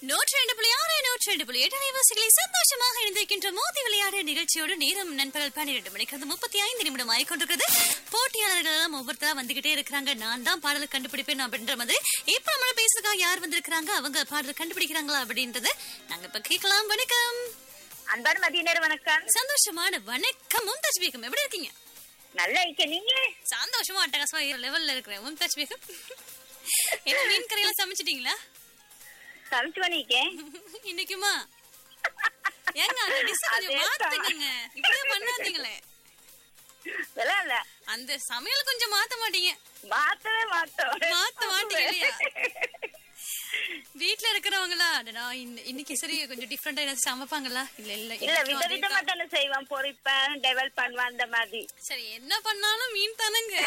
நூற்றி ரெண்டு புள்ளி ஆறு நூற்றி ரெண்டு புள்ளி எட்டு அலைவாசிகளை சந்தோஷமாக இணைந்திருக்கின்ற மோதி விளையாடு நிகழ்ச்சியோடு நேரம் நண்பகல் பன்னிரண்டு மணிக்கு அது முப்பத்தி ஐந்து நிமிடம் ஆயிக்கொண்டிருக்கிறது போட்டியாளர்கள் எல்லாம் ஒவ்வொருத்தரா வந்துகிட்டே இருக்கிறாங்க நான் தான் பாடலை கண்டுபிடிப்பேன் அப்படின்ற மாதிரி இப்ப நம்மள பேசுறதுக்காக யார் வந்திருக்கிறாங்க அவங்க பாடலை கண்டுபிடிக்கிறாங்களா அப்படின்றது நாங்க இப்ப கேட்கலாம் வணக்கம் அன்பான மதிய நேரம் வணக்கம் சந்தோஷமான வணக்கம் மும்தாஜ் பேகம் எப்படி இருக்கீங்க நல்லா இருக்க நீங்க சந்தோஷமா அட்டகாசமா லெவல்ல இருக்கிறேன் மும்தாஜ் பேகம் என்ன மீன் கரையெல்லாம் சமைச்சிட்டீங்களா சமைச்சு பண்ணிருக்கேன் இன்னைக்குமா ஏங்க அந்த டிஷ் கொஞ்சம் அதேதான். மாத்துங்க இப்படியே பண்ணாதீங்களே இதெல்லாம் இல்ல அந்த சமையல் கொஞ்சம் மாத்த மாட்டீங்க மாத்தவே மாட்டோம் மாத்த மாட்டீங்க இல்லையா? வீட்ல இருக்கிறவங்களா அடடா இன்ன- இன்னைக்கு சரி கொஞ்சம் டிஃப்ரெண்டா ஏதாச்சும் சமைப்பாங்களா இல்ல இல்ல இல்ல இன்னைக்கும் விதவிதமா அதேதான். தானே செய்வான் பொறிப்பேன் டெவலப் பண்ணுவான் அந்த மாதிரி சரி என்ன பண்ணாலும் மீன் தானங்க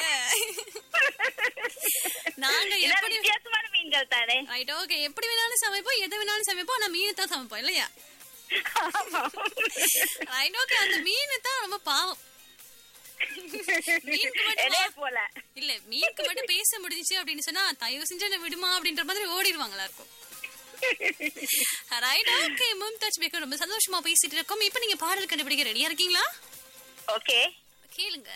நாங்க இதெல்லாம் எப்படி வித்தியாசமான மீன்கள் தானே ரைட் ஓகே எப்படி வேணாலும் சமைப்போம் எதை வேணாலும் சமைப்போம் ஆனா மீன் தான் சமைப்போம் இல்லையா ஆமா. ரைட் ஓகே அந்த மீன் தான் ரொம்ப பாவம் மீனுக்கு மட்டும் இதே போல இல்ல மீனுக்கு மட்டும் பேச முடிஞ்சுச்சு அப்படின்னு சொன்னா தயவு செஞ்சு என்ன விடுமா அப்படின்ற மாதிரி ஓடிடுவாங்களா இருக்கும் ரைட் ஓகே மும்தாஜ் பேக்கர் ரொம்ப சந்தோஷமா பேசிட்டு இருக்கோம் இப்போ நீங்க பாடல் கண்டுபிடிக்க ரெடியா இருக்கீங்களா ஓகே கேளுங்க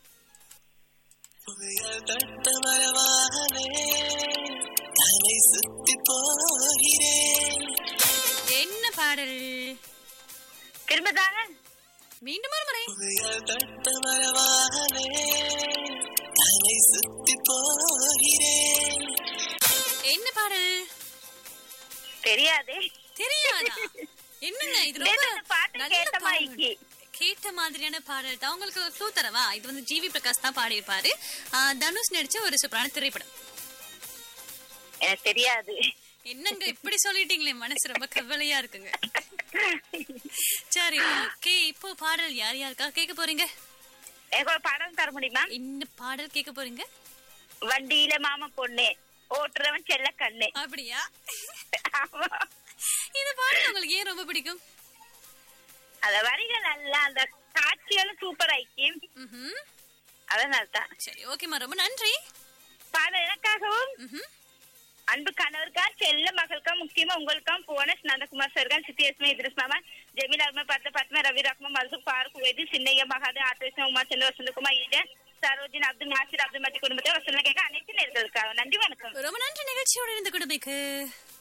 புயல் தட்ட வரவாகவே தலை சுத்தி போகிறேன் என்ன பாடல் திரும்ப தாங்க மீண்டும் ஒரு முறை புயல் தட்ட வரவாகவே தலை சுத்தி போகிறேன் என்ன பாடல் தெரியாதே தெரியாதா என்னங்க இது ரொம்ப நேத்து இந்த பாட்டு நல்ல கேட்ட பாடல். மாதிரிக்கு. கேட்ட மாதிரியான பாடல் தான் உங்களுக்கு க்ளூ தரவா இது வந்து ஜிவி பிரகாஷ் தான் பாடியிருப்பாரு ஆ, தனுஷ் நடிச்ச ஒரு சூப்பரான திரைப்படம் எனக்கு தெரியாது என்னங்க இப்படி சொல்லிட்டீங்களே மனசு ரொம்ப கவலையா இருக்குங்க சரி ஓகே இப்போ பாடல் யார் யாருக்கா கேட்க போறீங்க எனக்கு ஒரு படம் தர முடியுமா என்ன பாடல் கேட்க போறீங்க வண்டியில மாமா பொண்ணு ஓட்டுறவன் செல்ல கண்ணு அப்படியா ஆமா. இந்த பாடல் உங்களுக்கு ஏன் ரொம்ப பிடிக்கும் அந்த வரிகள் நல்லா அந்த காட்சிகளும் சூப்பர் ஆயிக்கும் ம்ஹும். அதனால தான் சரி ஓகேம்மா ரொம்ப நன்றி பாடல் எனக்காகவும் ம்ஹும். அன்பு கணவருக்கா செல்ல மகளுக்கா முக்கியமா உங்களுக்கும் புவனேஷ் நந்தகுமார் சர்கான் சித்தியஸ்மே இத்ரிஸ் மாமா ஜெமீல் அர்மா பத்ம பத்ம ரவி ரஹ்மான் மல்சுக் ஃபாரூக் வேதி சின்னையா மகாதே ஆத்ரேஷன் உமா சந்திர வசந்தகுமார் ஈடன் சரோஜின் அப்துல் நாசிர் அப்துல் மஜி குடும்பத்தை வசந்த கேட்க அனைத்து நேர்களுக்காக நன்றி வணக்கம் ரொம்ப நன்றி நிகழ்ச்சியோட இருந்த குடும்பக்கு